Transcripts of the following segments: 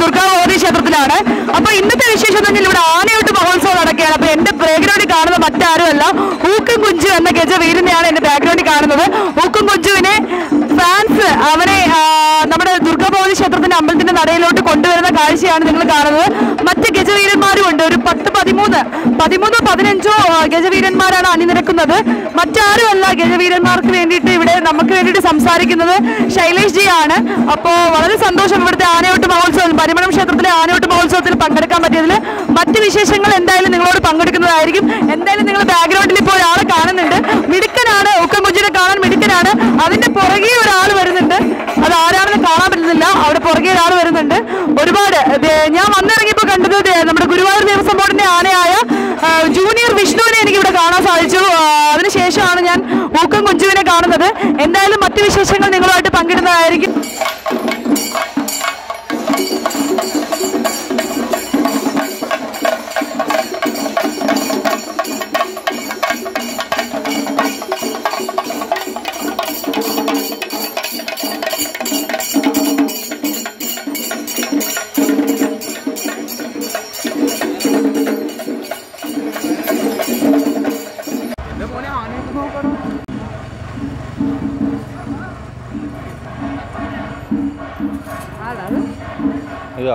ദുർഗാഭഗവതി ക്ഷേത്രത്തിലാണ് അപ്പൊ ഇന്നത്തെ വിശേഷം എന്ന് പറഞ്ഞാൽ ഇവിടെ ആനയോട്ട് മഹോത്സവം നടക്കുകയാണ് അപ്പൊ എന്റെ ബാക്ക്ഗ്രൗണ്ടിൽ കാണുന്ന മറ്റാരുമല്ല ഊക്കും കുഞ്ചു എന്ന ഗജവീരനെയാണ് എന്റെ ബാക്ക്ഗ്രൗണ്ടിൽ കാണുന്നത് ഊക്കും കുഞ്ചുവിനെ ഫാൻസ് അവനെ ആ, നമ്മുടെ ദുർഗാഭഗവതി ക്ഷേത്രത്തിന്റെ അമ്പലത്തിന്റെ നടയിലോട്ട് കൊണ്ടുവരുന്ന കാഴ്ചയാണ് നിങ്ങൾ കാണുന്നത് മറ്റ് ഗജവീരന്മാരും ഉണ്ട് ഒരു പത്ത് പതിമൂന്ന് പതിമൂന്നോ പതിനഞ്ചോ ആ, ഗജവീരന്മാരാണ് അണിനിരക്കുന്നത് മറ്റാരുമല്ല ഗജവീരന്മാർക്ക് വേണ്ടിയിട്ട് ഇവിടെ നമുക്ക് വേണ്ടിയിട്ട് സംസാരിക്കുന്നത് ശൈലേഷ് ജി ആണ് അപ്പോൾ വളരെ സന്തോഷം ഇവിടുത്തെ ആനയോട്ട് മഹോത്സവം പരിമളം ക്ഷേത്രത്തിലെ ആനയോട്ട് മഹോത്സവത്തിൽ പങ്കെടുക്കാൻ പറ്റിയതിൽ മറ്റ് വിശേഷങ്ങൾ എന്തായാലും നിങ്ങളോട് പങ്കെടുക്കുന്നതായിരിക്കും എന്തായാലും നിങ്ങൾ ബാക്ക്ഗ്രൗണ്ടിൽ ഇപ്പോൾ ഒരാളെ കാണുന്നുണ്ട് മിടുക്കനാണ് ഉക്കംകുഞ്ചിനെ കാണാൻ മിടുക്കനാണ് അതിന്റെ പുറകെ ഒരാൾ വരുന്നുണ്ട് അത് ആരാണെന്ന് കാണാൻ പറ്റുന്നില്ല അവിടെ പുറകെ ഒരാൾ വരുന്നുണ്ട് ഒരുപാട് ദേ, ഞാൻ വന്നിറങ്ങിയപ്പോൾ കണ്ടത് ദേ, നമ്മുടെ ഗുരുവായൂർ ദേവസ്വം ബോർഡിന്റെ ആനയായ ആ, ജൂനിയർ വിഷ്ണുവിനെ എനിക്ക് ഇവിടെ കാണാൻ സാധിച്ചു ആ, അതിനുശേഷമാണ് ഞാൻ ഊക്കം കുഞ്ചുവിനെ കാണുന്നത് എന്തായാലും മറ്റു വിശേഷങ്ങൾ നിങ്ങളുമായിട്ട് പങ്കിടുന്നതായിരിക്കും ഇതാ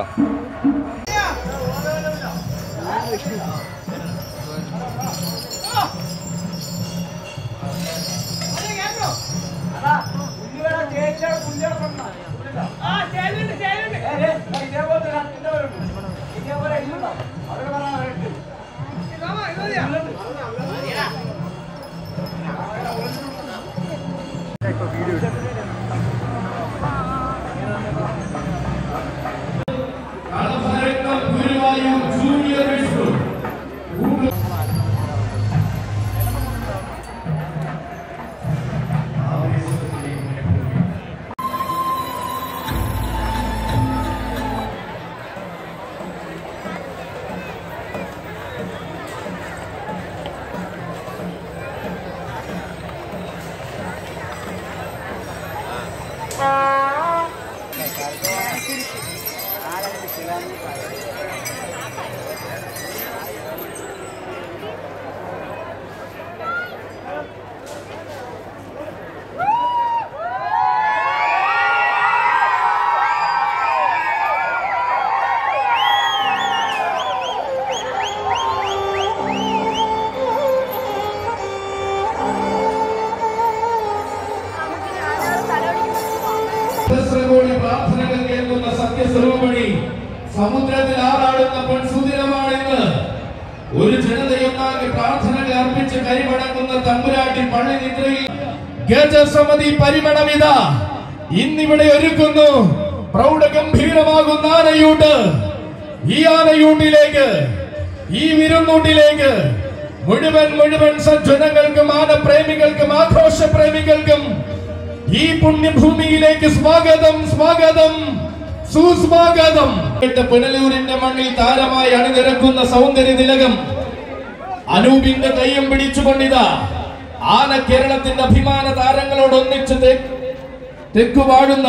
സഹസ്രകോടി പ്രാർത്ഥനകൾ കേൾക്കുന്ന സത്യസ്വരൂപണി സമുദ്രത്തിൽ ആറാടുന്ന പൊൻസുദിനമാണിന്ന് ഒരു ജനതയൊന്നാകെ പ്രാർത്ഥനകൾ അർപ്പിച്ച് കരിമടങ്ങുന്ന തമ്പുരാട്ടി പള്ളി നിദ്രയിൽ ഗജസമിതി പരിമണമിത ഇന്നിവിടെ ഒരുക്കുന്നു പ്രൗഢഗംഭീരമാകുന്ന ആനയൂട്ട് ഈ ആനയൂട്ടിലേക്ക് ഈ വിരുന്നൂട്ടിലേക്ക് മുഴുവൻ മുഴുവൻ സജ്ജനങ്ങൾക്കും ആനപ്രേമികൾക്കും ആഘോഷ പ്രേമികൾക്കും ഈ പുണ്യഭൂമിയിലേക്ക് സ്വാഗതം സ്വാഗതം സുസ്വാഗതം എട്ട് പുനലൂരിന്റെ മണ്ണിൽ താരമായി അണിനിരക്കുന്ന സൗന്ദര്യ തിലകം അനൂപിന്റെ കയ്യും പിടിച്ചുകൊണ്ടിതാ ആന കേരളത്തിന്റെ അഭിമാന താരങ്ങളോട് ഒന്നിച്ച് തെ- തെക്കുവാഴുന്ന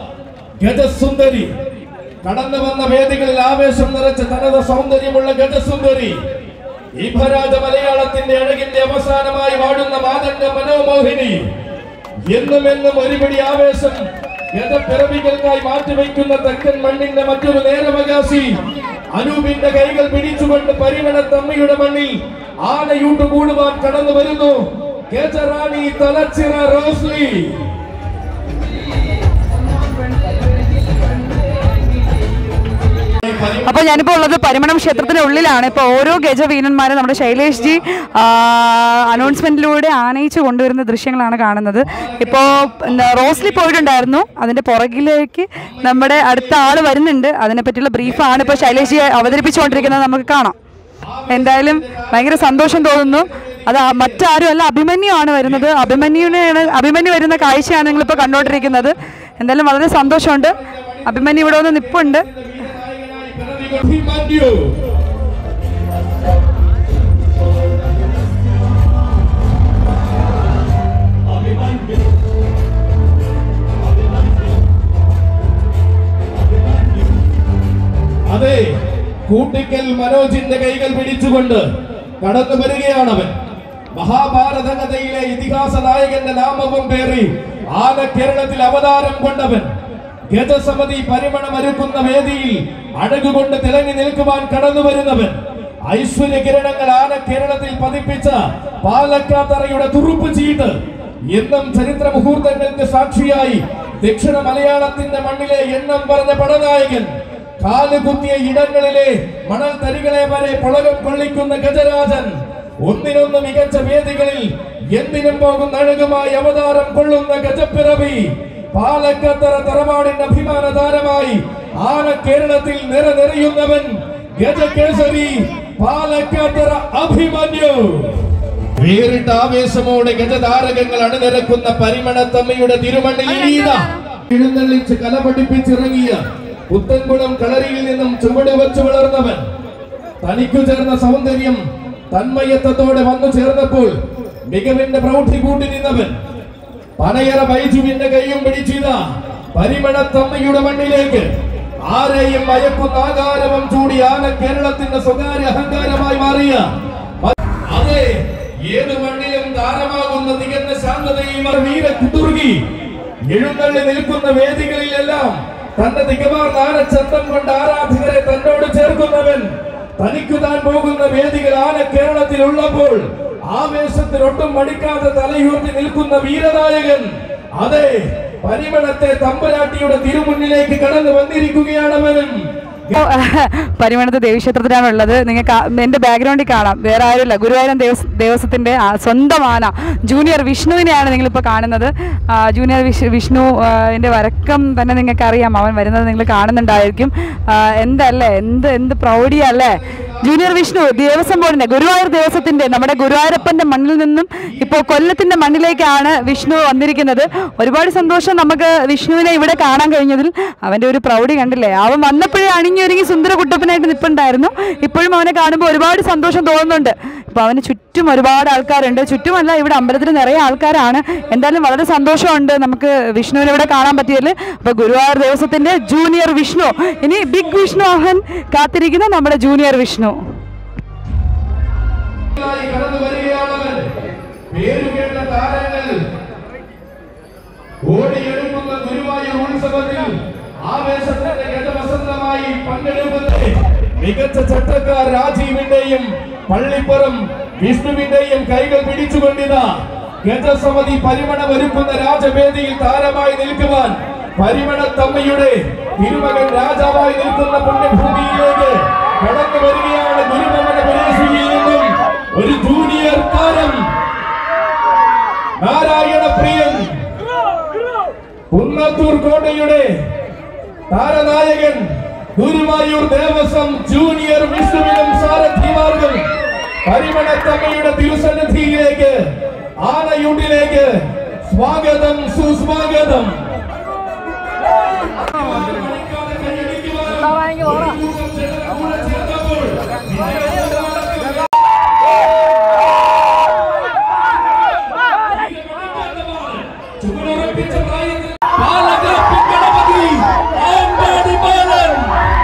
ഗജസുന്ദരി കടന്നു വന്ന വേദികളിൽ ആവേശം നിറച്ച തനത സൗന്ദര്യമുള്ള ഗജസുന്ദരി ഇഭരാജ മലയാളത്തിന്റെ അഴകിന്റെ അവസാനമായി വാഴുന്ന മാതന്റെ മനോമോഹിനി എന്നും എന്നും ഒരുപിടി ആവേശം ഗതപ്പിറവികൾക്കായി മാറ്റിവെക്കുന്ന തെക്കൻ മണ്ണിന്റെ മറ്റൊരു നേരവകാശി അനൂപിന്റെ കൈകൾ പിടിച്ചുകൊണ്ട് പരിമണ തമ്മിയുടെ മണ്ണിൽ ആനയൂട്ട് കൂടുവാൻ കടന്നു വരുന്നു ഗജറാണി തലച്ചിറ റോസ്ലി അപ്പൊ ഞാനിപ്പോ ഉള്ളത് പരിമണം ക്ഷേത്രത്തിന്റെ ഉള്ളിലാണ് ഇപ്പൊ ഓരോ ഗജവീരന്മാരെ നമ്മുടെ ശൈലേഷ് ജി അനൗൺസ്മെന്റിലൂടെ ആനയിച്ച് കൊണ്ടുവരുന്ന ദൃശ്യങ്ങളാണ് കാണുന്നത് ഇപ്പോ എന്താ, റോസ്ലി പോയിട്ടുണ്ടായിരുന്നു അതിന്റെ പുറകിലേക്ക് നമ്മുടെ അടുത്ത ആള് വരുന്നുണ്ട് അതിനെ പറ്റിയുള്ള ബ്രീഫാണ് ഇപ്പൊ ശൈലേഷ് ജി അവതരിപ്പിച്ചുകൊണ്ടിരിക്കുന്നത് നമുക്ക് കാണാം എന്തായാലും ഭയങ്കര സന്തോഷം തോന്നുന്നു അത് ആ- മറ്റാരുമല്ല അഭിമന്യു ആണ് വരുന്നത് അഭിമന്യുവിനെയാണ് അഭിമന്യു വരുന്ന കാഴ്ചയാണ് നിങ്ങളിപ്പോൾ കണ്ടുകൊണ്ടിരിക്കുന്നത് എന്തായാലും വളരെ സന്തോഷമുണ്ട് അഭിമന്യു ഇവിടെ വന്ന് നിപ്പുണ്ട് അഭിമന്യു കൂട്ടിക്കൽ മനോജിന്റെ കൈകൾ പിടിച്ചുകൊണ്ട് കടന്നു വരികയാണവൻ മഹാഭാരത കഥയിലെ ഇതിഹാസ നായകന്റെ നാമവും പേറി ആന കേരളത്തിൽ അവതാരം കൊണ്ടവൻ ഗജസമിതി പരിമണമൊരുക്കുന്ന വേദിയിൽ അഴകുകൊണ്ട് തിളങ്ങി നിൽക്കുവാൻ കടന്നു വരുന്നവൻ ഐശ്വര്യ കിരണങ്ങൾ ആന കേരളത്തിൽ പതിപ്പിച്ച പാലക്കാത്തറയുടെ തുറുപ്പ് ചീട്ട് എന്നും ചരിത്ര മുഹൂർത്തങ്ങൾക്ക് സാക്ഷിയായി ദക്ഷിണ മലയാളത്തിന്റെ മണ്ണിലെ എണ്ണം പറഞ്ഞ പടനായകൻ കാലുകുത്തിയ ഇടങ്ങളിലെ മണൽ തരികളെ വരെ പുളകം കൊള്ളിക്കുന്ന ഗജരാജൻ ഒന്നിനൊന്ന് മികച്ച വേദികളിൽ എന്തിനും പോകുന്ന അഴകുമായി അവതാരം കൊള്ളുന്ന ഗജപ്പിറവി പാലക്കാത്തറ തറവാടിന്റെ അഭിമാന താരമായി ആന കേരളത്തിൽ നിറനിറയുന്നവൻ ഗജകേസരി പാലക്കാത്തറ അഭിമന്യു വേറിട്ട ആവേശമോടെ ഗജതാരകങ്ങൾ അണിനിരക്കുന്ന പരിമണത്തമ്മയുടെ തിരുമണ്ണിൽ ഇനിയിതാ എഴുന്നള്ളിച്ച് കല പഠിപ്പിച്ചിറങ്ങിയ പുത്തൻകുളം കളരിയിൽ നിന്നും ചുവട് വെച്ച് വളർന്നവൻ തനിക്കു ചേർന്ന സൗന്ദര്യം തന്മയത്വത്തോടെ വന്നു ചേർന്നപ്പോൾ മികവിന്റെ പ്രൗഢി കൂട്ടി നിന്നവൻ പനയറ ബൈജുവിന്റെ കൈയും പിടിച്ചിത പരിമണത്തമ്മയുടെ മണ്ണിലേക്ക് ആരെയും മയക്കുന്ന ആകാരവം ചൂടി ആന കേരളത്തിന്റെ സ്വകാര്യ അഹങ്കാരമായി മാറിയ മ- അതെ ഏത് മണ്ണിലും താരമാകുന്ന തികഞ്ഞ ശാന്തതയും ആ വീര കുതുർകി എഴുന്നള്ളി നിൽക്കുന്ന വേദികളിലെല്ലാം തന്റെ തികമാർന്ന ആനച്ചന്തം കൊണ്ട് ആരാധകരെ തന്നോട് ചേർക്കുന്നവൻ തനിക്കു താൻ പോകുന്ന വേദികൾ ആന കേരളത്തിൽ ഉള്ളപ്പോൾ ആവേശത്തിൽ ഒട്ടും മടിക്കാതെ തലയുയർത്തി നിൽക്കുന്ന വീരനായകൻ അതെ പരിമളത്തെ തമ്പുരാട്ടിയുടെ തിരുമുന്നിലേക്ക് കടന്നു വന്നിരിക്കുകയാണവനും പരിമണത്ത് ദേവീക്ഷേത്രത്തിലാണ് ഉള്ളത് നിങ്ങൾക്ക് എൻ്റെ ബാക്ക്ഗ്രൗണ്ടിൽ കാണാം വേറെ ആരുമില്ല ഗുരുവായൂരം ദേവസ് ദേവസ്വത്തിൻ്റെ ആ, സ്വന്തം ആന ജൂനിയർ വിഷ്ണുവിനെയാണ് നിങ്ങളിപ്പോൾ കാണുന്നത് ആ, ജൂനിയർ വിഷ് വിഷ്ണു ആ, എൻ്റെ വരക്കം തന്നെ നിങ്ങൾക്ക് അറിയാം അവൻ വരുന്നത് നിങ്ങൾ കാണുന്നുണ്ടായിരിക്കും ആ, എന്തല്ലേ എന്ത് എന്ത് പ്രൗഢിയല്ലേ ജൂനിയർ വിഷ്ണു ദേവസ്വം ബോർഡിൻ്റെ ഗുരുവായൂർ ദേവസ്വത്തിൻ്റെ നമ്മുടെ ഗുരുവായൂരപ്പൻ്റെ മണ്ണിൽ നിന്നും ഇപ്പോൾ കൊല്ലത്തിൻ്റെ മണ്ണിലേക്കാണ് വിഷ്ണു വന്നിരിക്കുന്നത് ഒരുപാട് സന്തോഷം നമുക്ക് വിഷ്ണുവിനെ ഇവിടെ കാണാൻ കഴിഞ്ഞതിൽ അവൻ്റെ ഒരു പ്രൗഢി കണ്ടില്ലേ അവൻ വന്നപ്പോഴേ അണിഞ്ഞൊരുങ്ങി സുന്ദര കുട്ടപ്പനായിട്ട് നിൽപ്പുണ്ടായിരുന്നു ഇപ്പോഴും അവനെ കാണുമ്പോൾ ഒരുപാട് സന്തോഷം തോന്നുന്നുണ്ട് ഇപ്പോൾ അവന് ചുറ്റും ഒരുപാട് ആൾക്കാരുണ്ട് ചുറ്റുമല്ല ഇവിടെ അമ്പലത്തിൽ നിറയെ ആൾക്കാരാണ് എന്തായാലും വളരെ സന്തോഷമുണ്ട് നമുക്ക് വിഷ്ണുവിനെ ഇവിടെ കാണാൻ പറ്റിയതിൽ അപ്പോൾ ഗുരുവായൂർ ദേവസ്വത്തിൻ്റെ ജൂനിയർ വിഷ്ണു ഇനി ബിഗ് വിഷ്ണു അവൻ കാത്തിരിക്കുന്ന നമ്മുടെ ജൂനിയർ വിഷ്ണു ായി കടന്നു വരികയാണവൻ പേരുകേട്ട താരങ്ങൾ ഓടിയെടുക്കുന്ന ഗുരുവായൂർ ഉത്സവത്തിൽ ആവേശത്തിന്റെ ഗജവസന്തമായി പങ്കെടുക്കുന്ന മികച്ച ചട്ടക്കാർ രാജീവിന്റെയും പള്ളിപ്പുറം വിഷ്ണുവിന്റെയും കൈകൾ പിടിച്ചുകൊണ്ടിതാ ഗജസമിതി പരിമണമൊരുക്കുന്ന രാജവേദിയിൽ താരമായി നിൽക്കുവാൻ പരിമണത്തമ്മയുടെ തിരുമകൻ രാജാവായി നിൽക്കുന്ന പുണ്യഭൂമിയിലേക്ക് കടന്നു വരികയാണ് ഗുരുമകന പരേശ്വരിയിൽ നിന്നും ഒരു ജൂനിയർ താരം നാരായണ പ്രിയൻ കുന്നത്തൂർ കോട്ടയുടെ താരനായകൻ ഗുരുവായൂർ ദേവസ്വം ജൂനിയർ വിഷ്ണുവിനും സാരഥിമാർക്കും പരിമണത്തമ്മയുടെ തിരുസന്നിധിയിലേക്ക് ആനയുണ്ടിലേക്ക് സ്വാഗതം സുസ്വാഗതം ചുവടുറപ്പിച്ച പ്രായത്തിൽ പാലക്കാട് ഗണപതി ആമ്പാടി ബാലൻ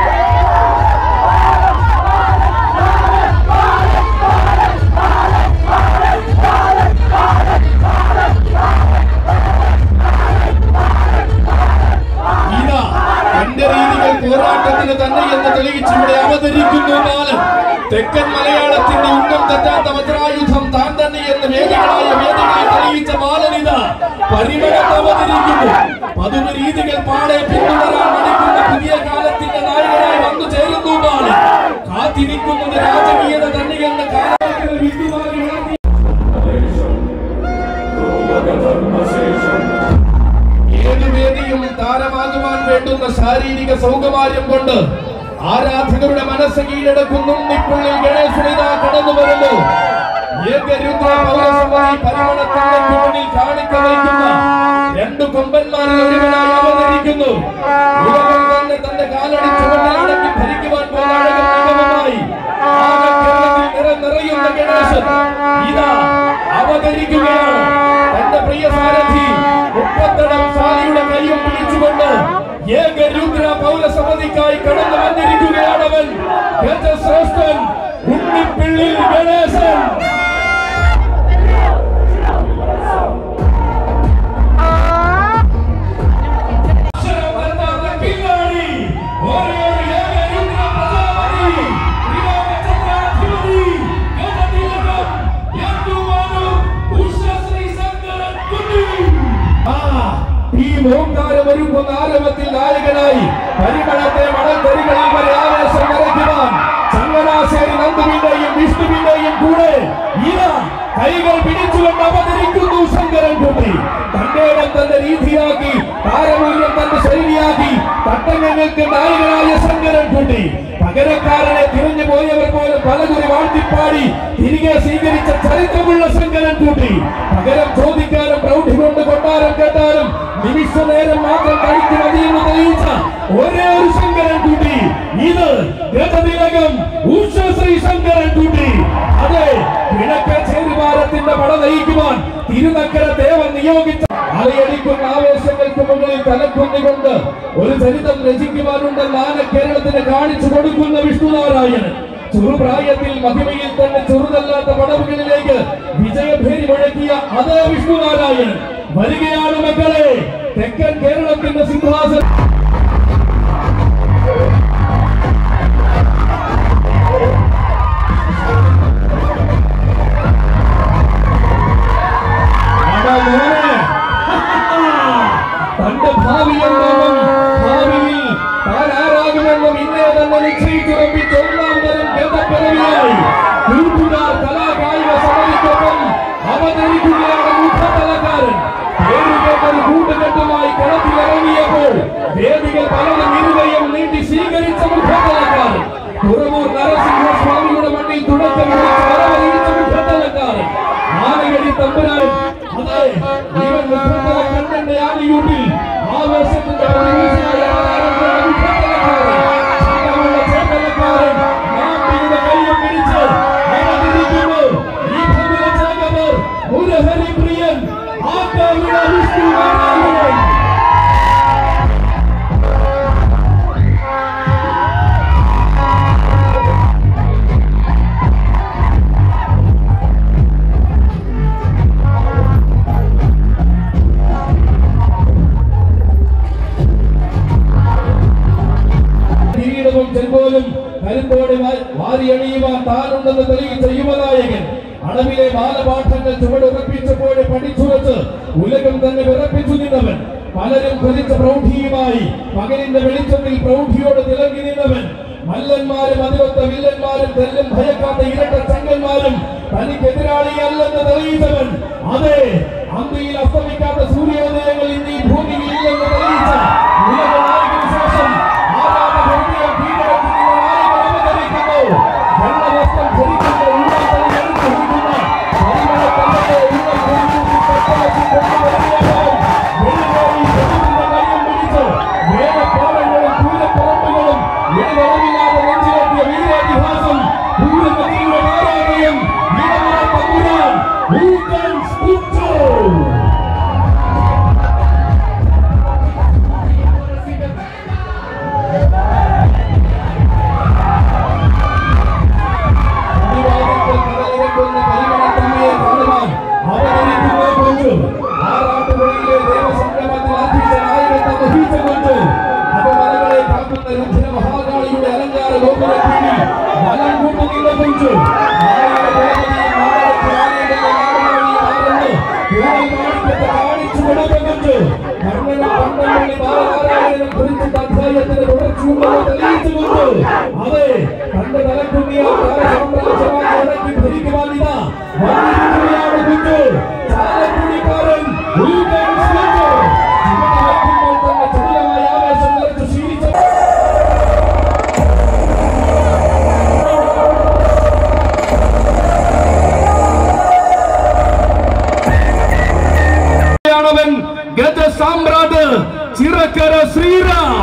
ഇതാ എന്റെ രീതികൾ പോരാട്ടത്തിന് തന്നെ എന്ന് തെളിയിച്ച് ഇവിടെ അവതരിക്കുന്നു ബാലൻ തെക്കൻ മലയാളത്തിന്റെ ഉന്നം തെറ്റാത്ത വജ്രായുധം താൻ തന്നെ എന്ന് വേദികളായ വേദികളെ തെളിയിച്ച ബാലനിത പരിമളത്ത് അവതരിക്കുന്നു പതിവ് രീതികൾ പാടെ പിന്തുടരാൻ മടിക്കുന്ന പുതിയ കാലത്തിന്റെ നായകനായി വന്നു ചേരുന്നു ബാലൻ കാത്തിരിക്കുന്നത് രാജകീയത തന്നെയെന്ന് കാലഘട്ടത്തിൽ വിട്ടുമാറി ഉണർത്തി ഏത് വേദിയും താരമാകുവാൻ വേണ്ടുന്ന ശാരീരിക സൗകര്യം കൊണ്ട് ആരാധകരുടെ മനസ്സ് കീഴടക്കുന്നു നിപ്പുള്ളിൽ ഗണേശനിത കടന്നു വരുന്നു ഏകരുദ്ര പൗരസമായി പരിമണത്തിലേക്ക് മുന്നിൽ കാണിക്ക വയ്ക്കുന്ന രണ്ടു കൊമ്പന്മാരിൽ ഒരുവനായി അവതരിക്കുന്നു ഉലകം തന്നെ തന്റെ കാലടി ചുവട്ടിലടക്കി ഭരിക്കുവാൻ പോകുന്ന അഴകും മികവുമായി ആകെ കേരളത്തിൽ നിറ നിറയുന്ന ഗണേശൻ ഇതാ അവതരിക്കുകയാണ് തന്റെ പ്രിയ സാരഥി മുപ്പത്തടം സാലിയുടെ കൈയും പിടിച്ചുകൊണ്ട് ഏക രുദ്ര പൗരസമിതിക്കായി കടന്നു വന്നിരിക്കുകയാണവൻ ഗജശ്രേഷ്ഠൻ ഉണ്ണിപ്പിള്ളി ഗണേശൻ അക്ഷരം തന്നാത്ത കില്ലാടി, ഒരേ ഒരു ഏകരുദ്ര പ്രജാപതി, ത്രിലോകചക്രാധിപതി, ഗജതിലകം, യദുവനു, ഉഷശ്രീ ശങ്കരൻ കുട്ടി. ആ, ഈ ഓംകാരം ഒരുക്കുന്ന ആരവത്തിൽ നായകനായി പരിമളത്തെ മണൽത്തരികളിൽ വരെ ആവേശം നിറയ്ക്കുവാൻ ചങ്ങനാശ്ശേരി നന്ദുവിന്റെയും വിഷ്ണുവിന്റെയും കൂടെ ഇതാ കൈകൾ പിടിച്ചുകൊണ്ട് അവതരിക്കുന്നു ശങ്കരൻ കുട്ടി തന്റെ ഇടം തന്റെ രീതിയാക്കി താരമൂല്യം തന്റെ ശൈലിയാക്കി തട്ടങ്ങൾക്ക് നായകനായ ശങ്കരൻ കുട്ടി പകരക്കാരനെ തിരിഞ്ഞു പോയവർ പോലും പലകുറി വാഴ്ത്തിപ്പാടി തിരികെ സ്വീകരിച്ച ചരിത്രമുള്ള ശങ്കരൻ കുട്ടി പകരം ചോദിക്കാനും പ്രൗഢി കൊണ്ട് കൊട്ടാരം കേട്ടാലും നിമിഷ നേരം മാത്രം കഴിച്ചു മതിയെന്ന് തെളിയിച്ച ഒരേ ഒരു ശങ്കരൻ കുട്ടി ഇത് ഗതതിലകം ഉഷശ്രീ ശങ്കരൻ കുട്ടി അതെ കിഴക്കേ ചേരുവാരത്തിന്റെ പട നയിക്കുവാൻ തിരുനക്കര ദേവൻ നിയോഗിച്ച അലയടിക്കുന്ന ആവേശങ്ങൾക്ക് മുകളിൽ തലക്കൊന്നുകൊണ്ട് ഒരു ചരിത്രം രചിക്കുവാനുണ്ടെന്ന് ആന കേരളത്തിന് കാണിച്ചു കൊടുക്കുന്ന വിഷ്ണുനാരായണൻ ചെറുപ്രായത്തിൽ മഹിമയിൽ തന്നെ ചെറുതല്ലാത്ത പടവുകളിലേക്ക് വിജയഭേരി മുഴക്കിയ അതേ വിഷ്ണുനാരായണൻ വരികയാണ് മക്കളെ തെക്കൻ കേരളത്തിന്റെ സിംഹാസനം അടാ മോനെ. തന്റെ ഭാവി എന്താകും ഭാവിയിൽ താൻ ആരാകുമെന്നും ഇന്നേ തന്നെ നിശ്ചയിച്ചുറപ്പിച്ച ഒന്നാം തരം ഗതപ്പദവിയായി കുരുപ്പുകാർ കലാകായിക സമിതിക്കൊപ്പം അവതരിക്കുകയാണ് മുഖത്തലക്കാരൻ പേരുകേട്ടൊരു കൂട്ടുകെട്ടുമായി കളത്തിലിറങ്ങിയപ്പോൾ വേദികൾ പലതും ഇരുകയും നീട്ടി സ്വീകരിച്ച മുഖത്തലക്കാരൻ തുറവൂർ നരസിംഹസ്വാമിയുടെ മണ്ണിൽ തുടക്കം കുറിച്ച് വരവറിയിച്ച മുഖത്തലക്കാരൻ ആനകടി തമ്പുരാൻ അതെ ഇവൻ മുഖത്തല കണ്ണന്റെ ആനയൂട്ടിൽ ആവേശത്തിന്റെ പ്രതിനിധിയായ ആനകളുടെ മുഖത്തലക്കാരൻ ചങ്ങമുള്ള ചേട്ടലക്കാരൻ നാട്ടിയുടെ കയ്യിൽ പിടിച്ച് അവതരിക്കുന്നു ഈ ഭഗവത ചേകവർ മുരഹരി പ്രിയൻ ആക്കാവിട വിഷ്ണു നാരായണൻ കിരീടവും ചെമ്പോലും കരുത്തോടെ വാ- വാരിയണിയുവാൻ താനുണ്ടെന്ന് തെളിയിച്ച യുവനായകൻ അളവിലെ ബാലപാഠങ്ങൾ ചുവടുറപ്പിച്ചപ്പോഴെ പഠിച്ചു വെച്ച് ഉലകം തന്നെ വിറപ്പിച്ചു നിന്നവൻ പലരും കൊതിച്ച പ്രൗഢിയുമായി പകലിന്റെ വെളിച്ചത്തിൽ പ്രൗഢിയോട് തിളങ്ങി നിന്നവൻ മല്ലന്മാരും അതിലൊത്ത വില്ലന്മാരും തെല്ലും ഭയക്കാത്ത ഇരട്ട ചങ്കന്മാരും തനിക്കെതിരാളിയല്ലെന്ന് തെളിയിച്ചവൻ അതെ അന്തിയിൽ അസ്തമിക്കാത്ത സൂര്യോദയങ്ങൾ ഇന്ന് ഈ ഭൂമിയിൽ ഇല്ലെന്ന് തെളിയിച്ച ഉലക നായകന് ശേഷം ആരാധകരുടെ കീഴടക്കി നിന്ന നായകൻ അവതരിക്കുന്നു. വെള്ളവസ്ത്രം ധരിക്കുന്ന ഉള്ളാത്തലി എടുത്തുപിടിക്കുന്ന പരിമളക്കണ്ണന്റെ ഉള്ളം കുഴികൂട്ടി തൊട്ടലക്കി കൊണ്ടുവരികയാവും. വെള്ളിനേറി ചെറുതിന്റെ കയ്യും പിടിച്ച് വേദപാഠങ്ങളും പൂരപ്പറമ്പുകളും ഇടതടവില്ലാതെ നെഞ്ചിലെത്തിയ വീരാതിഹാസം പൂരനദിയുടെ പാരായണം ഇടമറ തമ്പുരാൻ ഊക്കൻ സ്കുച്ചു. അടിവാരത്തിൽ കടലിരക്കുന്ന പരിമളത്തമ്മയെ കാണുവാൻ അവതരിക്കുന്ന കൊഞ്ചു. ആറാട്ടുപുഴയിലെ ദേവസംഗമത്തിൽ അർപ്പിച്ച നായകത്തെ വഹിച്ച കൊഞ്ചു. അപമലകളെ കാക്കുന്ന രുദ്രമഹാകാളിയുടെ അലങ്കാര ഗോപുരക്കീഴിൽ വലം കൂട്ടുനിന്ന കൊഞ്ചു. നായക ദേവതയും നാടകത്തിൽ ആനയുടെ നാടുവഴി മാറുന്നു. പൂവൽ മാണിക്യത്തെ കാണിച്ചു കൊടുത്ത കൊഞ്ചു. കർണനും പണ്ടംപള്ളി ബാലനാരായണനും കുറിച്ചിട്ട അധ്യായത്തിന്റെ തുടർച്ചയുള്ളത് തെളിയിച്ചു കൊണ്ടു. അതെ തന്റെ തലക്കുന്നിയ സാമ്രാജ്യമായി അടക്കി ഭരിക്കുവാൻ ഇതാ വന്നിരിക്കുകയാണ് കുഞ്ഞു ചാലക്കുടിക്കാരൻ ഉൽക്കൻ കുഞ്ഞു. ചുവട് വയ്ക്കുമ്പോൾ തന്നെ ചടുലമായ ആവേശം നിറച്ച് ശീലിച്ച ാണവൻ ഗജ സാമ്രാട്ട് ചിറക്കര ശ്രീറാം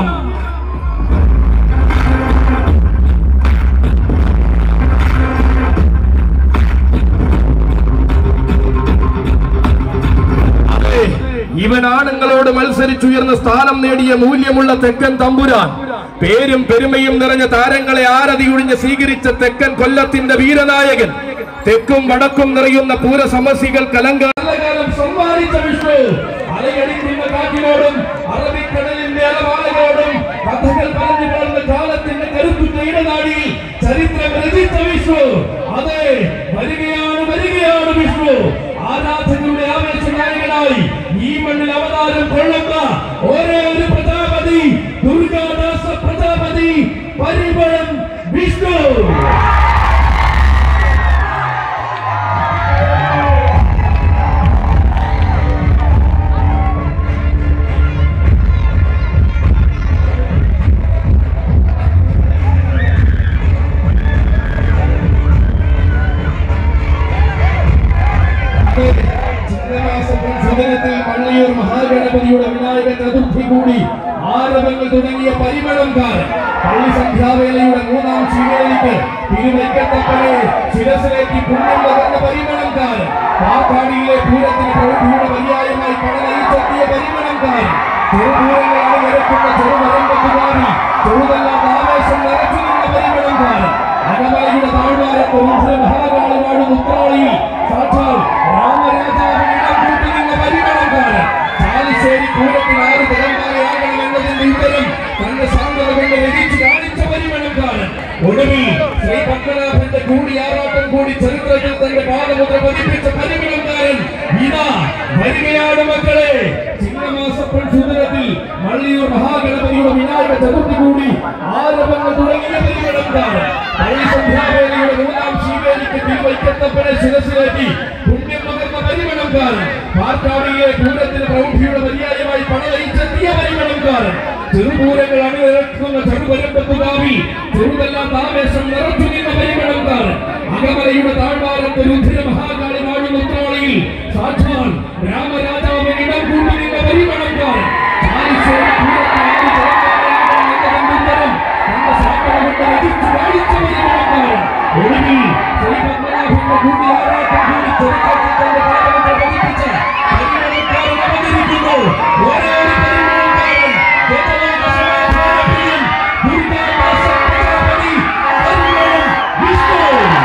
അതെ, ഇവൻ ആണുങ്ങളോട് മത്സരിച്ചുയർന്ന സ്ഥാനം നേടിയ മൂല്യമുള്ള തെക്കൻ തമ്പുരാൻ പേരും പെരുമയും നിറഞ്ഞ താരങ്ങളെ ആരതിയൊഴിഞ്ഞ് സ്വീകരിച്ച തെക്കൻ കൊല്ലത്തിന്റെ വീരനായകൻ തെക്കും വടക്കും നിറയുന്ന പൂരസമസികൾ കലങ്കാലകാലം സമ്മാനിച്ച വിഷ്ണു അലയടിക്കുന്ന കാറ്റിനോടും അറബിക്കടലിന്റെ അലവാലകളോടും കഥകൾ പറഞ്ഞു പോകുന്ന കാലത്തിന്റെ കരുത്തുറ്റ ഇടനാടിയിൽ ചരിത്രം രചിച്ച വിഷ്ണു അതെ വരികയാണ് വരികയാണ് വിഷ്ണു ആരാധകരുടെ ആവേശ നായകനായി ഈ മണ്ണിൽ അവതാരം കൊള്ളുന്ന ഒരേ ഒരു പ്രജാപതി ദുർഗാദാസ പ്രജാപതി പരിമളം വിഷ്ണു ചിങ്ങമാസത്തിൽ പള്ളിയൂർ മഹാഗണപതിയുടെ വിനായക ചതുർത്ഥി കൂടി ആരവങ്ങൾ തുടങ്ങിയ പരിമളംകാരൻ പള്ളി സന്ധ്യാവേലയുടെ മൂന്നാം ശിവേലിക്ക് തിരുവൈക്കത്തപ്പനെ ശിരസിലേക്ക് പുണ്യം പകർന്ന പരിമളംകാരൻ പാക്കാടിയിലെ പൂരത്തിന് പ്രൗഢിയുടെ പര്യായമായി കടലയിച്ചെത്തിയ പരിമളംകാരൻ ചെറുപൂരങ്ങളാണ് നിരക്കുന്ന ചെറുമരമ്പത്തുകാരി ചെറുതെല്ലാം ആവേശം നിറച്ചു നിന്ന പരിമളംകാരൻ അകമലയുടെ താഴ്വാരത്ത് രുദ്ര മഹാകാളി വാഴും ഉത്രാളിയിൽ സാക്ഷാൽ രാമരാജാവിന് ഇടം കൂട്ടി നിന്ന പരിമളംകാരൻ ചാലിശ്ശേരി പൂരത്തിൽ ആറ് തലമുറയാകണം എന്നതിന്റെ ഉത്തരം തന്റെ സാന്ദ്രത കൊണ്ട് രചിച്ചു കാണിച്ച പരിമളംകാരൻ ഒടുവിൽ ശ്രീ പത്മനാഭന്റെ കൂടിയാറാട്ടം കൂടി ചരിത്രത്തിൽ തന്റെ പാദമുദ്ര പതിപ്പിച്ച പരിമളംകാരൻ ഇതാ വരികയാണ് മക്കളെ ചിങ്ങമാസ സുന്ദരത്തിൽ മള്ളിയൂർ മഹാഗണപതിയുടെ വിനായക ചതുർത്ഥി കൂടി ആരവങ്ങൾ തുടങ്ങിയ പരിമളംകാരൻ പള്ളി സന്ധ്യാവേലിയുടെ മൂന്നാം ശീവേലിക്ക് തിരുവൈക്കത്തപ്പനെ ശിരസിലേറ്റി പുണ്യം പകർന്ന പരിമളംകാരൻ പാർക്കാടിയിലെ പൂരത്തിന് പ്രൗഢിയുടെ പര്യായമായി പണവയിച്ചെത്തിയ പരിമളംകാരൻ ചെറുപൂരങ്ങൾ അണിനിരക്കുന്ന ചെറുവരമ്പത്തുകാവിൽ ചെറുതെല്ലാം ആവേശം നിറച്ചു നിന്ന പരിമളംകാരൻ അകമലയുടെ താഴ്വാരത്ത് രുദ്ര മഹാകാളി വാഴുന്ന ഉത്രാളിയിൽ സാക്ഷാൽ രാമരാജാവിന് ഇടം കൂട്ടി നിന്ന പരിമളംകാരൻ ചാലിശ്ശേരി പൂരത്തിൽ ആദ്യ തെലങ്കാനയാകണം എന്നതിന്റെ ഉത്തരം തന്റെ സാധന കൊണ്ട് രചിച്ചു കാണിച്ച പരിമളംകാരൻ ഒടുവിൽ ശ്രീ പത്മനാഭന്റെ കൂടി ആറാട്ടം കൂടി ചരിത്രത്തിൽ തന്റെ പാദമുദ്ര പതിപ്പിച്ച പരിമളംകാരൻ അവതരിക്കുന്നു ഒരേ ഒരു പരിമളംകാരൻ ഗജലോക സമാധാനപ്രിയൻ ദുർഗാദാസ പ്രജാപതി പരിമളം വിഷ്ണു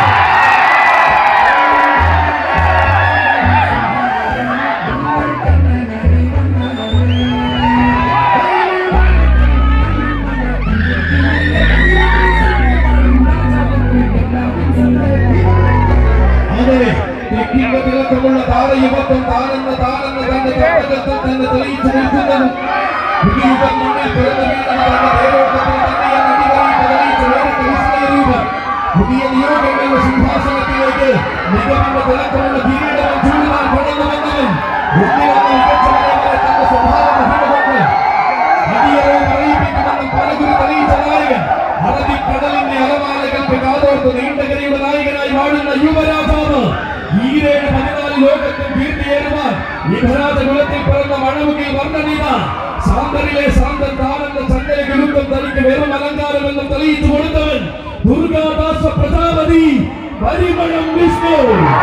അതെ തെക്കിന്റെ തിളക്കമുള്ള താരയുമത്വം താനെന്ന് താനെന്ന് തന്റെ തട്ടകത്തിൽ തന്നെ തെളിയിച്ചു നിൽക്കുന്നതും പുതിയുഗം മണ്ണിൽ പിറന്നു വീണ തന്റെ തേരോട്ടത്തിൽ തന്നെയാണ് അടിവരയിട്ട് തെളിയിച്ച വേറിട്ട വിസ്മയരൂപം പുതിയ നിയോഗങ്ങളുടെ സിംഹാസനത്തിലേക്ക് മികവിന്റെ തിളക്കമുള്ള കിരീടം ചൂടുവാൻ കടന്നു വന്നവൻ മുന്നിലെന്ന മികച്ചവരെ തന്റെ സ്വഭാവ മഹിമ കൊണ്ട് അടിയറോ പറയിപ്പിക്കുമെന്നും പലകുറി തെളിയിച്ച നായകൻ അറബിക്കടലിന്റെ അലമാലകൾക്ക് കാതോർത്ത് നീണ്ടകരയുടെ നായകനായി വാഴുന്ന യുവരാജാവ് ഈരേഴ് പതിനാല് ലോകത്തിൽ കീർത്തിയേറുവാൻ വിഭരാജ കുലത്തിൽ പിറന്ന മഴമുകിൽ വർണ്ണനീത സാന്തറിലെ സാന്തൻ താനെന്ന ചങ്ങല കിളുക്കം തനിക്ക് വെറും അലങ്കാരമെന്ന് തെളിയിച്ചു കൊടുത്തവൻ ദുർഗാദാസ പ്രജാപതി പരിമളം വിഷ്ണു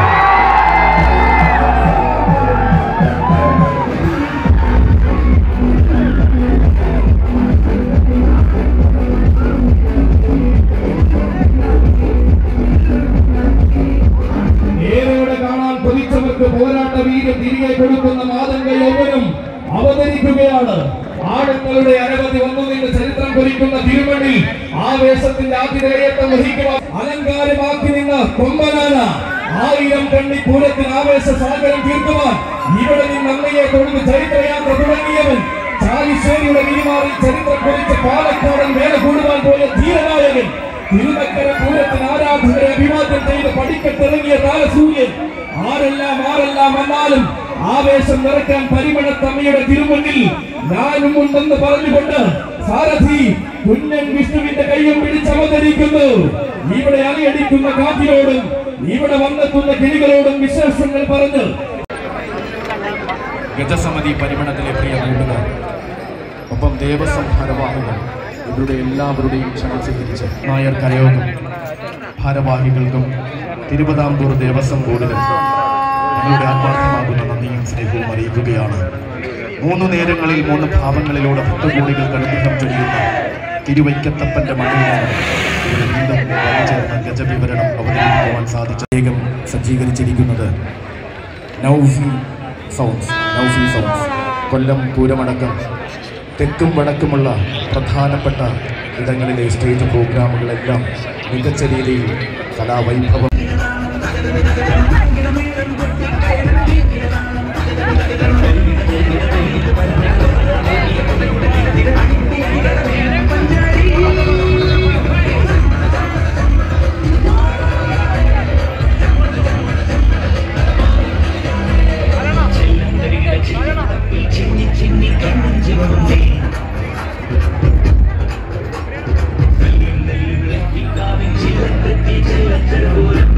ഏറെയോടെ കാണാൻ കൊതിച്ചവർക്ക് പോരാട്ട വീര്യം തിരികെ കൊടുക്കുന്ന മാതങ്ക യൗവനം അവതരിക്കുകയാണ് ആഴങ്ങളുടെ അനവധി വന്നു നിന്ന് ചരിത്രം കുറിക്കുന്ന തിരുമണ്ണിൽ ആവേശത്തിന്റെ ആതിഥേയത്വം വഹിക്കുവാൻ അലങ്കാരമാക്കി നിന്ന കൊമ്പനാന ആയിരം കണ്ണി പൂരത്തിന് ആവേശ സാഗരം തീർക്കുവാൻ ഇവിടെ നിന്ന് അമ്മയെ തൊഴുത് ചരിത്രയാത്ര തുടങ്ങിയവൻ ചാലിശ്ശേരിയുടെ വിരിമാറിൽ ചരിത്രം കുറിച്ച പാലക്കാടൻ വേല കൂടുവാൻ പോയ ധീരനായകൻ തിരുനക്കര പൂരത്തിന് ആരാധകരെ അഭിവാദ്യം ചെയ്ത് പഠിക്കത്തിറങ്ങിയ താരസൂര്യൻ ആരെല്ലാം ആരെല്ലാം വന്നാലും ആവേശം നിറയ്ക്കാൻ പരിമളത്തമ്മയുടെ തിരുമുന്നിൽ ഞാനും ഉണ്ടെന്ന് പറഞ്ഞുകൊണ്ട് സാരഥി കുഞ്ഞൻ വിഷ്ണുവിന്റെ കൈയും പിടിച്ചവതരിക്കുന്നു ഇവിടെ അലയടിക്കുന്ന കാറ്റിനോടും ഇവിടെ വന്നെത്തുന്ന കിളികളോടും വിശേഷങ്ങൾ പറഞ്ഞ് ഗജസമിതി പരിമണത്തിലെ പ്രിയ കൂട്ടുകാർ ഒപ്പം ദേവസംഹാരവാഹികൾ ഇവരുടെ എല്ലാവരുടെയും ക്ഷണം സ്വീകരിച്ച് നായർ കരയോഗം ഭാരവാഹികൾക്കും തിരുവിതാംകൂർ ദേവസ്വം ബോർഡിനും ഞങ്ങളുടെ ആത്മാർത്ഥമാകുന്ന നന്ദിയും സ്നേഹവും അറിയിക്കുകയാണ് മൂന്ന് നേരങ്ങളിൽ മൂന്ന് ഭാവങ്ങളിലൂടെ ഭക്തകോടികൾക്ക് അനുഗ്രഹം ചൊരിയുന്ന തിരുവൈക്കത്തപ്പന്റെ മണ്ണിൽ നിന്ന് ഇവിടെ വീണ്ടും വന്നുചേർന്ന ഗജവിവരണം അവതരിപ്പിക്കുവാൻ സാധിച്ച വേഗം സജ്ജീകരിച്ചിരിക്കുന്നത് നൗഫി സൗണ്ട്സ് നൗഫി സൗണ്ട്സ് കൊല്ലം പൂരമടക്കം തെക്കും വടക്കുമുള്ള പ്രധാനപ്പെട്ട ഇടങ്ങളിലെ സ്റ്റേജ് പ്രോഗ്രാമുകളെല്ലാം മികച്ച രീതിയിൽ കലാവൈഭവം ചിന്നി ചിന്നി